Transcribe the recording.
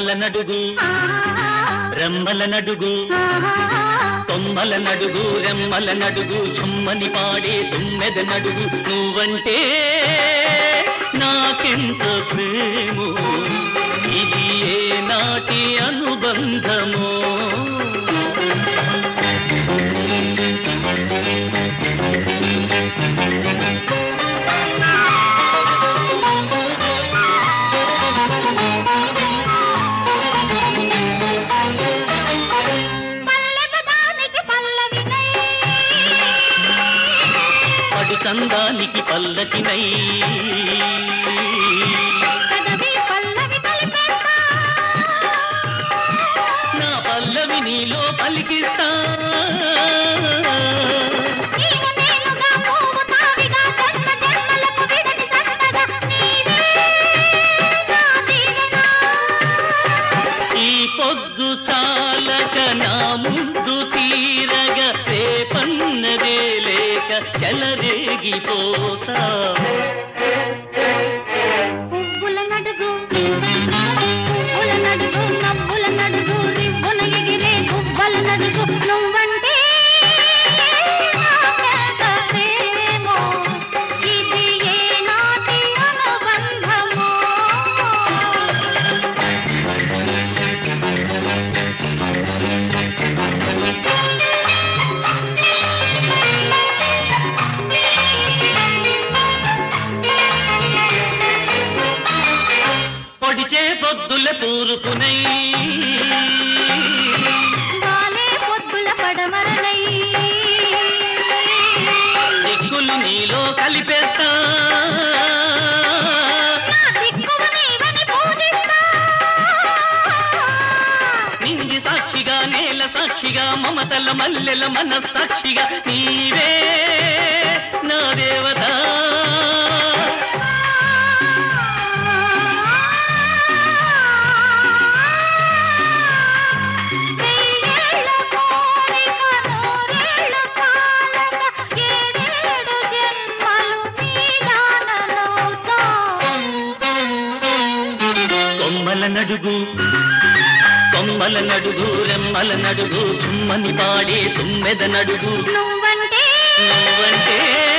కొమ్మల నడుగు రెమ్మల నడుగు కొమ్మల నడుగు రెమ్మల నడుగు చుమ్మని పాడే తుమ్మెద నడుగు నువ్వంటే నాకెంత ప్రేమో ఇది ఏ నాటి అనుబంధమో పల్లెపదానికి పల్లవినై పడు చందానికి పల్లకినై చదవి పల్లవి కలిపేస్తా నా పల్లవి నీలో పలికిస్తా నీవు నేనుగా పోవు తావిగా జన్మ జన్మలకు విడని సన్నగా నీవే నా దీవెన ఈ పొద్దు చాలక నా ముందు తీరగా రేపన్నదే లేక చెలరేగిపోతా పువ్వుల నడుగు పువ్వుల నడుగు నవ్వుల నడుగు రివ్వున ఎగిరే పువ్వుల నడుగు నువ్వంటే నాకెంత ప్రేమో, ఇది ఏనాటి అనుబంధమో. పొడిచే పొద్దుల తూర్పునై వాలే పొద్దుల పడమరనై దిక్కులు నీలో కలిపేస్తా నా దిక్కువ నీవని పూజిస్తా. నింగి సాక్షిగా నేల సాక్షిగా మమతల మల్లెల మన సాక్షిగా నీవే నా దేవత వెయ్యేళ్ళ కోరిక నూరేళ్ళు కాలక ఏడేడు జన్మలు నీదానలవుతా. కొమ్మల నడుగు కొమ్మల నడుగు రెమ్మల నడుగు చుమ్మని పాడే తుమ్మెద నడుగు నువ్వంటే నువ్వంటే